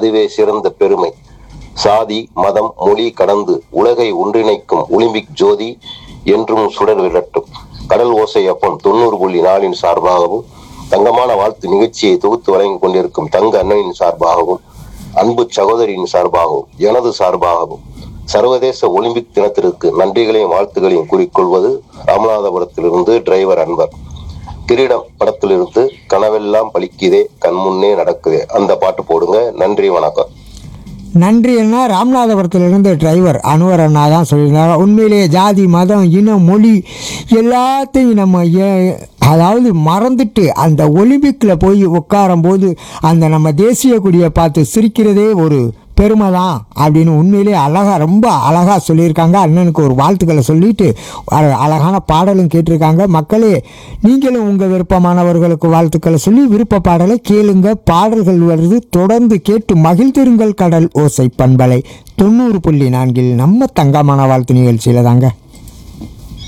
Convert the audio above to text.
அதுவே சிறந்த பெருமை சாதி மதம் மொழி கடந்து உலகை ஒன்றிணைக்கும் ஒலிம்பிக் ஜோதி என்றும் சுடர் விரட்டும் கடல் ஓசை அப்பம் தொண்ணூறு புள்ளி நாலின் சார்பாகவும் தங்கமான வாழ்த்து நிகழ்ச்சியை தொகுத்து வழங்கிக் கொண்டிருக்கும் தங்க அண்ணனின் சார்பாகவும் அன்பு சகோதரியின் சார்பாகவும் எனது சார்பாகவும் சர்வதேச ஒலிம்பிக் தினத்திற்கு நன்றிகளையும் வாழ்த்துகளையும் கூறிக்கொள்வது ராமநாதபுரத்திலிருந்து டிரைவர் அன்பர் கிரீடம் படத்திலிருந்து கனவெல்லாம் பலிக்குதே கண்முன்னே நடக்குதே அந்த பாட்டு போடுங்க நன்றி வணக்கம் நன்றி அண்ணா ராமநாதபுரத்திலிருந்து டிரைவர் அனுவர் அண்ணா தான் சொல்லியிருந்தாங்க உண்மையிலேயே ஜாதி மதம் இனம் மொழி எல்லாத்தையும் நம்ம ஏ- அதாவது மறந்துட்டு அந்த ஒலிம்பிக்கில் போய் உட்காரும் போது அந்த நம்ம தேசிய கொடியை பார்த்து சிரிக்கிறதே ஒரு பெருமை தான் அப்படின்னு உண்மையிலே அழகாக ரொம்ப அழகாக சொல்லியிருக்காங்க அண்ணனுக்கு ஒரு வாழ்த்துக்களை சொல்லிட்டு அழ- அழகான பாடலும் கேட்டிருக்காங்க மக்களே நீங்களும் உங்கள் விருப்பமானவர்களுக்கு வாழ்த்துக்களை சொல்லி விருப்ப பாடலை கேளுங்க பாடல்கள் வருது தொடர்ந்து கேட்டு மகிழ்ந்திருங்கள் கடல் ஓசை பண்பலை தொண்ணூறு புள்ளி நான்கில் நம்ம தங்கமான வாழ்த்து நிகழ்ச்சியில் தாங்க